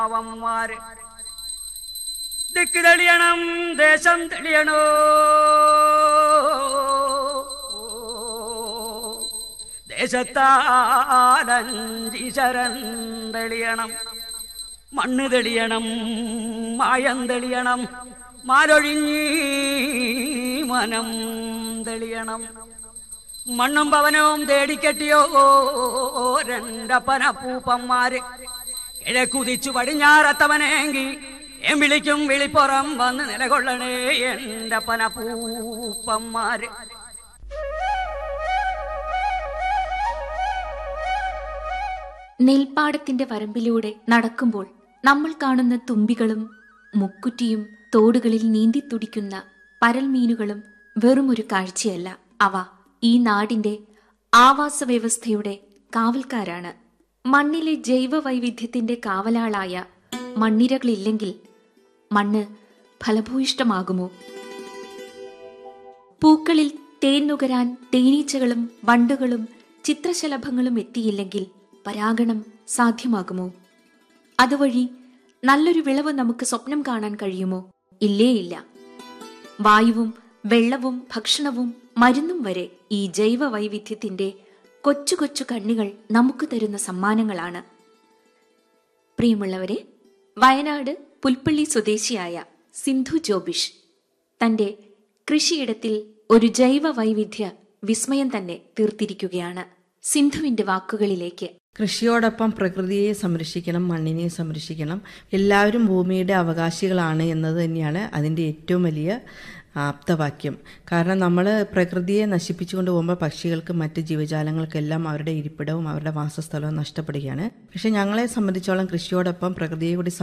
അവന്മാര് ദിക്ക് തെളിയണം ദേശം തെളിയണോ ദേശത്താലഞ്ചീശരൻ തെളിയണം മണ്ണ് തെളിയണം മായം തെളിയണം മാലൊഴിഞ്ഞീ മനം തെളിയണം മണ്ണും പവനവും തേടിക്കെട്ടിയോ രണ്ടപ്പന പൂപ്പന്മാര് കിഴക്കുതിച്ചു പടിഞ്ഞാറത്തവനെങ്കി എം വിളിക്കും വിളിപ്പുറം വന്ന് നിലകൊള്ളണേ എന്റെ പന പൂപ്പന്മാര് നെൽപ്പാടത്തിന്റെ വരമ്പിലൂടെ നടക്കുമ്പോൾ നമ്മൾ കാണുന്ന തുമ്പികളും മുക്കുറ്റിയും തോടുകളിൽ നീന്തിത്തുടിക്കുന്ന പരൽമീനുകളും വെറുമൊരു കാഴ്ചയല്ല അവ ഈ നാടിന്റെ ആവാസ വ്യവസ്ഥയുടെ കാവൽക്കാരാണ് മണ്ണിലെ ജൈവ വൈവിധ്യത്തിന്റെ കാവലാളായ മണ്ണിരകളില്ലെങ്കിൽ മണ്ണ് ഫലഭൂയിഷ്ടമാകുമോ പൂക്കളിൽ തേൻ നുകരാൻ തേനീച്ചകളും വണ്ടുകളും ചിത്രശലഭങ്ങളും എത്തിയില്ലെങ്കിൽ പരാഗണം സാധ്യമാകുമോ അതുവഴി നല്ലൊരു വിളവ് നമുക്ക് സ്വപ്നം കാണാൻ കഴിയുമോ ഇല്ലേ ഇല്ല വായുവും വെള്ളവും ഭക്ഷണവും മരുന്നും വരെ ഈ ജൈവ വൈവിധ്യത്തിന്റെ കൊച്ചു കൊച്ചു കണ്ണികൾ നമുക്ക് തരുന്ന സമ്മാനങ്ങളാണ് പ്രിയമുള്ളവരെ വയനാട് പുൽപ്പള്ളി സ്വദേശിയായ സിന്ധു ജോബിഷ് തന്റെ കൃഷിയിടത്തിൽ ഒരു ജൈവ വൈവിധ്യ വിസ്മയം തന്നെ തീർത്തിരിക്കുകയാണ് സിന്ധുവിന്റെ വാക്കുകളിലേക്ക് കൃഷിയോടൊപ്പം പ്രകൃതിയെ സംരക്ഷിക്കണം മണ്ണിനെ സംരക്ഷിക്കണം എല്ലാവരും ഭൂമിയുടെ അവകാശികളാണ് എന്നത് തന്നെയാണ് അതിൻ്റെ ഏറ്റവും വലിയ ആപ്തവാക്യം കാരണം നമ്മൾ പ്രകൃതിയെ നശിപ്പിച്ചുകൊണ്ട് പോകുമ്പോൾ പക്ഷികൾക്കും മറ്റ് ജീവജാലങ്ങൾക്കെല്ലാം അവരുടെ ഇരിപ്പിടവും അവരുടെ വാസസ്ഥലവും നഷ്ടപ്പെടുകയാണ് പക്ഷെ ഞങ്ങളെ സംബന്ധിച്ചോളം കൃഷിയോടൊപ്പം പ്രകൃതിയെ കൂടി